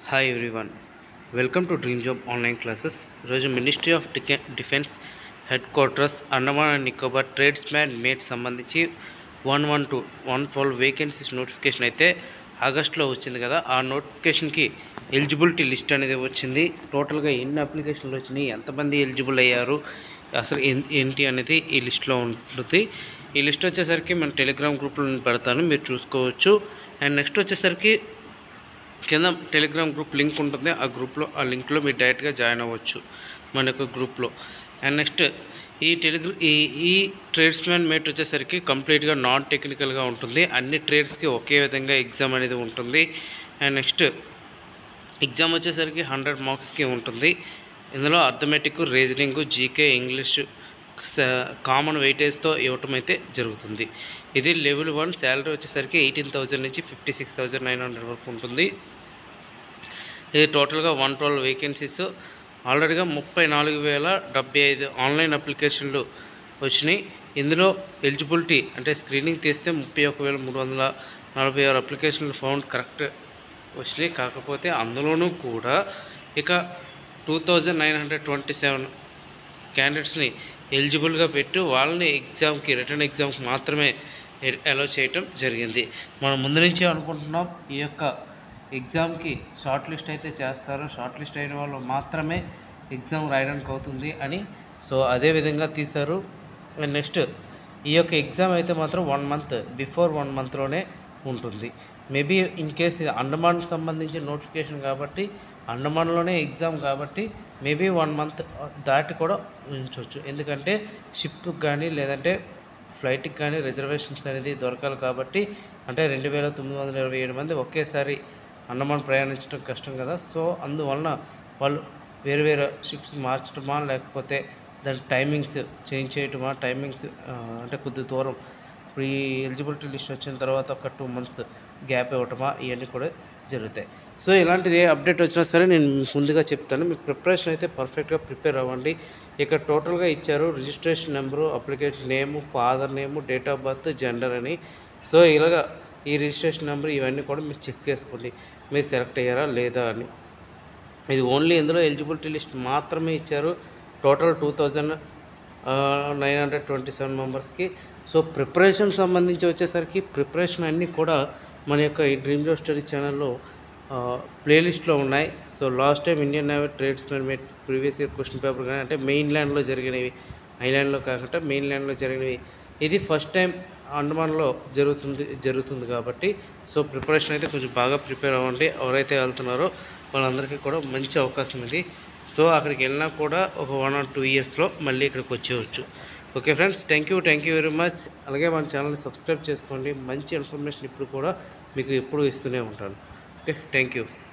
hi everyone welcome to dream job online classes ఈరోజు ministry of డికె defence headquarters Andaman and Nicobar tradesman mate సంబంధించి one one two one twelve vacancies notification అయితే ఆగస్ట్లో వచ్చింది కదా ఆ నోటిఫికేషన్కి ఎలిజిబిలిటీ లిస్ట్ అనేది వచ్చింది టోటల్గా ఎన్ని అప్లికేషన్లు వచ్చినాయి ఎంతమంది ఎలిజిబుల్ అయ్యారు అసలు ఏం- ఏంటి అనేది ఈ లిస్ట్లో ఉంటుంది ఈ లిస్ట్ వచ్చేసరికి మన టెలిగ్రామ్ గ్రూప్లో నేను పెడతాను మీరు చూసుకోవచ్చు అండ్ నెక్స్ట్ వచ్చేసరికి కింద టెలిగ్రామ్ గ్రూప్ లింక్ ఉంటుంది ఆ గ్రూప్లో ఆ లింక్లో మీరు డైరెక్ట్గా జాయిన్ అవ్వచ్చు మన యొక్క గ్రూప్లో అండ్ నెక్స్ట్ ఈ టెలిగ్రా ఈ ఈ ట్రేడ్స్మ్యాన్ మేట్ వచ్చేసరికి కంప్లీట్గా నాన్ టెక్నికల్గా ఉంటుంది అన్ని ట్రేడ్స్కి ఒకే విధంగా ఎగ్జామ్ అనేది ఉంటుంది అండ్ నెక్స్ట్ ఎగ్జామ్ వచ్చేసరికి హండ్రెడ్ మార్క్స్కి ఉంటుంది ఇందులో arithmetic reasoning GK English common వెయిటేజ్తో ఇవ్వటం అయితే జరుగుతుంది ఇది లెవెల్ వన్ శాలరీ వచ్చేసరికి ఎయిటీన్ థౌజండ్ నుంచి fifty six thousand nine hundred వరకు ఉంటుంది ఇది టోటల్గా వన్ ట్వెల్వ్ వేకెన్సీస్ ఆల్రెడీగా ముప్పై నాలుగు వేల డెబ్బై ఐదు ఆన్లైన్ అప్లికేషన్లు వచ్చినాయి ఇందులో ఎలిజిబిలిటీ అంటే స్క్రీనింగ్ తీస్తే ముప్పై ఒక వేల మూడు వందల నలభై ఆరు అప్లికేషన్లు ఫౌండ్ కరెక్ట్ వచ్చినాయి కాకపోతే అందులోనూ కూడా ఇక two thousand nine hundred twenty seven క్యాండిడేట్స్ని ఎలిజిబుల్గా పెట్టి వాళ్ళని ఎగ్జామ్కి రిటర్న్ ఎగ్జామ్కి మాత్రమే అలో చేయటం జరిగింది మనం ముందు నుంచి అనుకుంటున్నాం ఈ యొక్క ఎగ్జామ్కి షార్ట్ లిస్ట్ అయితే చేస్తారు షార్ట్ లిస్ట్ అయిన వాళ్ళు మాత్రమే ఎగ్జామ్ రాయడానికి అవుతుంది అని సో అదే విధంగా తీశారు అండ్ నెక్స్ట్ ఈ యొక్క ఎగ్జామ్ అయితే మాత్రం వన్ మంత్ బిఫోర్ వన్ మంత్లోనే ఉంటుంది మేబీ ఇన్ కేస్ ఇది అండమాన్ సంబంధించిన నోటిఫికేషన్ కాబట్టి అండమాన్లోనే ఎగ్జామ్ కాబట్టి మేబీ వన్ మంత్ దాటి కూడా ఉంచవచ్చు ఎందుకంటే షిప్కి కానీ లేదంటే ఫ్లైట్కి కానీ రిజర్వేషన్స్ అనేది దొరకాలి కాబట్టి అంటే రెండు వేల తొమ్మిది వందల ఇరవై ఏడు మంది ఒకేసారి అండమాన్ ప్రయాణించడం కష్టం కదా సో అందువలన వాళ్ళు వేరు వేరే షిఫ్ట్స్ మార్చడమా లేకపోతే దాని టైమింగ్స్ చేంజ్ చేయటమా టైమింగ్స్ ఆ, అంటే కొద్ది దూరం ఇప్పుడు ఈ ఎలిజిబిలిటీ లిస్ట్ వచ్చిన తర్వాత ఒక టూ మంత్స్ గ్యాప్ ఇవ్వటమా ఇవన్నీ కూడా జరుగుతాయి సో ఇలాంటిది ఏ అప్డేట్ వచ్చినా సరే నేను ముందుగా చెప్తాను మీ ప్రిపరేషన్ అయితే పర్ఫెక్ట్గా ప్రిపేర్ అవ్వండి ఇక్కడ టోటల్గా ఇచ్చారు registration number application name father name date of birth gender అని సో ఇలాగా ఈ రిజిస్ట్రేషన్ నెంబర్ ఇవన్నీ కూడా మీరు చెక్ చేసుకోండి మీరు సెలెక్ట్ అయ్యారా లేదా అని ఇది ఓన్లీ ఇందులో ఎలిజిబిలిటీ లిస్ట్ మాత్రమే ఇచ్చారు total two thousand nine hundred twenty seven మెంబర్స్కి సో ప్రిపరేషన్ సంబంధించి వచ్చేసరికి ప్రిపరేషన్ అన్నీ కూడా మన యొక్క ఈ డ్రీమ్ జాబ్ స్టడీ ఛానల్లో ప్లేలిస్ట్లో ఉన్నాయి so last time Indian navy tradesmen mate previous year question paper కానీ అంటే మెయిన్ ల్యాండ్లో జరిగినవి ఐలాండ్లో కాకుండా మెయిన్ ల్యాండ్లో జరిగినవి ఇది ఫస్ట్ టైం అండమాన్లో జరుగుతుంది జరుగుతుంది కాబట్టి సో ప్రిపరేషన్ అయితే కొంచెం బాగా ప్రిపేర్ అవ్వండి ఎవరైతే వెళ్తున్నారో వాళ్ళందరికీ కూడా మంచి అవకాశం ఇది సో అక్కడికి వెళ్ళినా కూడా ఒక వన్ ఆర్ టూ ఇయర్స్లో మళ్ళీ ఇక్కడికి వచ్చేయచ్చు okay friends thank you thank you very much అలాగే మన ఛానల్ని సబ్స్క్రైబ్ చేసుకోండి మంచి ఇన్ఫర్మేషన్ ఇప్పుడు కూడా మీకు ఎప్పుడు ఇస్తూనే ఉంటాను ఓకే థ్యాంక్ యూ